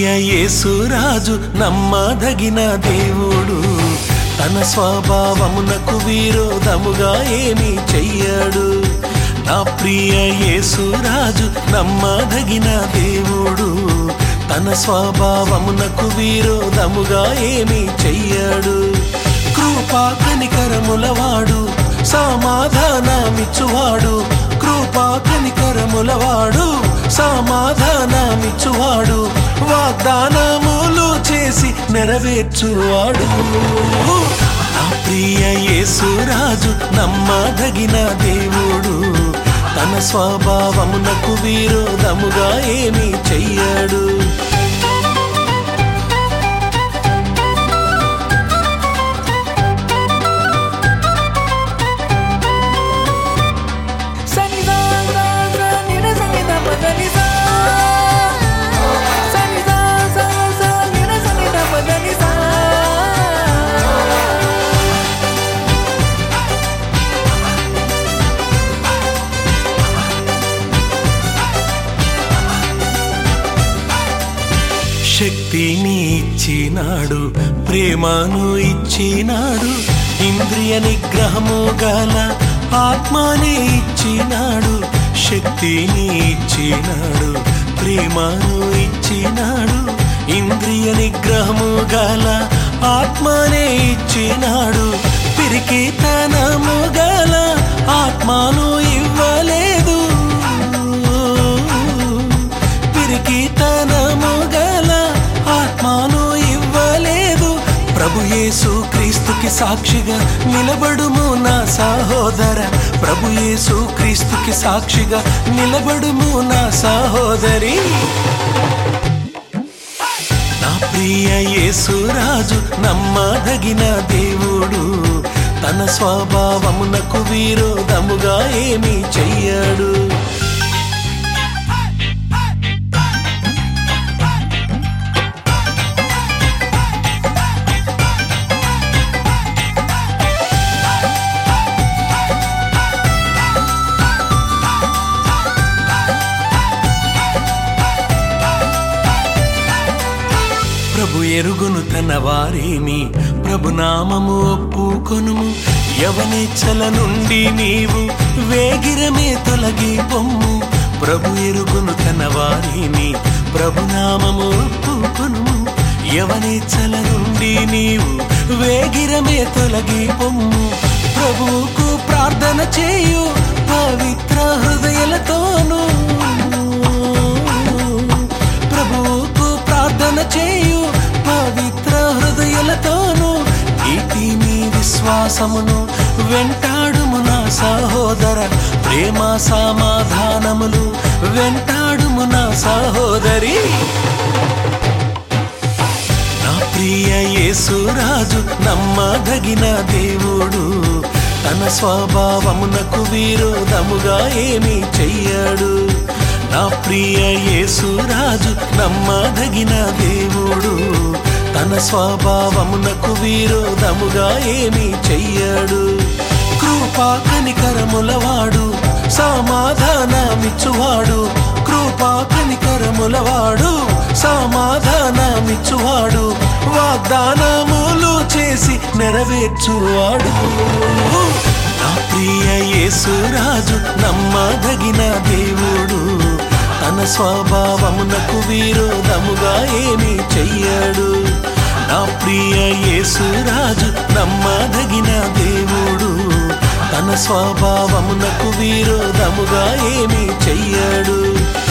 ప్రియ యేసురాజు నమ్మదగిన దేవుడు తన స్వభావమునకు విరోధముగా ఏమీ చెయ్యడు నా ప్రియ యేసురాజు నమ్మదగిన దేవుడు తన స్వభావమునకు విరోధముగా ఏమీ చెయ్యడు కృపా కనికరములవాడు సమాధానమిచ్చువాడు కృపా కనికరములవాడు సమాధానమిచ్చువాడు వాగ్దానములు చేసి నెరవేర్చువాడు నా ప్రియ యేసురాజు నమ్మదగిన దేవుడు తన స్వభావమునకు విరోధముగా ఏమీ చెయ్యడు సనిదా సా సా నిర సనిద పదనిసా సనిదా సా సా నిర సనిద పదనిసా శక్తిని ఇచ్చినాడు ప్రేమను ఇచ్చినాడు ఇంద్రియ నిగ్రహము గల ఆత్మని ఇచ్చినాడు శక్తిని ఇచ్చినాడు ప్రేమను ఇచ్చినాడు ఇంద్రియ నిగ్రహము గల ఆత్మనే ఇచ్చినాడు పిరికితనము గల ఆత్మను ఇవ్వలేదు పిరికితనము గల ఆత్మను ఇవ్వలేదు ప్రభు యేసు క్రీస్తుకి సాక్షిగా నిలబడుము నా సహోదర ప్రభు యేసు క్రీస్తుకి సాక్షిగా నిలబడుము నా సహోదరి నా ప్రియ యేసురాజు నమ్మదగిన దేవుడు తన స్వభావమునకు విరోధముగా ఏమీ చెయ్యడు ప్రభు ఎరుగును తన వారిని ప్రభు నామము ఒప్పుకొనుము యవనేచ్చల నుండి నీవు వేగిరమే తొలగి పొమ్ము ప్రభు ఎరుగును తన వారిని ప్రభు నామము ఒప్పుకొనుము యవనేచ్చల నుండి నీవు వేగిరమే తొలగి పొమ్ము ప్రభువుకు ప్రార్థన చేయు పవిత్ర హృదయలతోనూ ప్రభువుకు ప్రార్థన చేయు పవిత్ర హృదయాలతోను నీతి నీ విశ్వాసమును వెంటాడుము నా సహోదర ప్రేమ సమాధానములు వెంటాడుము నా సహోదరి నా ప్రియ యేసురాజు నమ్మదగిన దేవుడు తన స్వభావమునకు విరోధముగా ఏమీ చెయ్యడు నా ప్రియ యేసురాజు నమ్మదగిన దేవుడు తన స్వభావమునకు విరోధముగా ఏమీ చెయ్యడు కృపా కనికరములవాడు సమాధానమిచ్చువాడు కృపా కనికరములవాడు సమాధానమిచ్చువాడు వాగ్దానములు చేసి నెరవేర్చువాడు నా ప్రియ యేసురాజు నమ్మదగిన దేవుడు తన స్వభావమునకు విరోధముగా ఏమీ చెయ్యడు నా ప్రియ యేసురాజు నమ్మదగిన దేవుడు తన స్వభావమునకు విరోధముగా ఏమీ చెయ్యడు